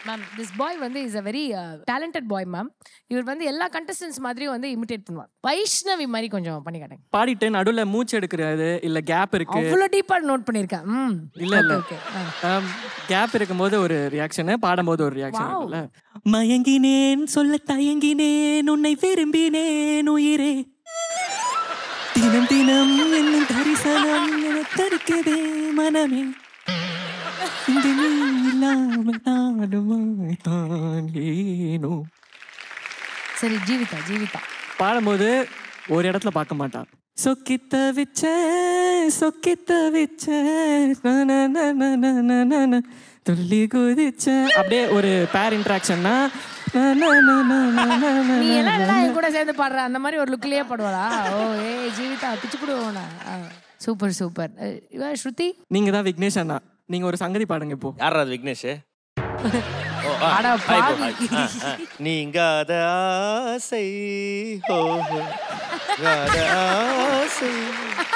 Ma'am this boy வந்து is a very talented boy ma'am இவர் வந்து எல்லா கண்டஸ்டன்ஸ் மாதிரியும் வந்து இமிடேட் பண்ணுவார் வைஷ்ணவி மாதிரி கொஞ்சம் பண்ணி காட்டுங்க பாடிட்டு நடுவுல மூச்சு எடுக்கிறது இல்ல கேப் இருக்கு அவ்வளோ டீப்பா நோட் பண்ணியிருக்கேன் ம் இல்ல இல்ல ஓகே கேப் இருக்கும்போது ஒரு ரியாக்ஷன் பாடும்போது ஒரு ரியாக்ஷன் இருக்குல்ல மயங்கினேன் சொல்ல தயங்கினேன் உன்னை விரும்பினேன் உயிரே தினம் தினம் என்னும் தரிசனம் என தடுக்குதே மனமே இங்கு நீ இல்லாமல் நாடுமாய் தான் ஏனோ சரி ஜீவிதா ஜீவிதா பாடும்போது ஒரு இடத்துல பார்க்க மாட்டான் சொக்கித்த விச்ச சொக்கித்த விச்ச நன நன நன நன துள்ளி குதிச்ச அப்படியே ஒரு பேர் இன்ட்ராக்ஷன்னா நீ எல்லாம் என்னடா என் கூட சேர்ந்து பாடுற அந்த மாதிரி ஒரு லுக்லயே பாடுவாளா ஓ ஏய் ஜீவிதா பிச்சு போடுவோண்ணா சூப்பர் சூப்பர் இவ ஸ்ருதி நீங்க தான் விக்னேஷ் அண்ணா நீங்க ஒரு சங்கதி பாடுங்க இப்போ யாரா அது விக்னேஷ் ஓ, ஆ, அட ஆ, இப்போ, பாவி. ஆ, ஆ. நீங்காத ஆசை ஓ ஓ. நீங்காத ஆசை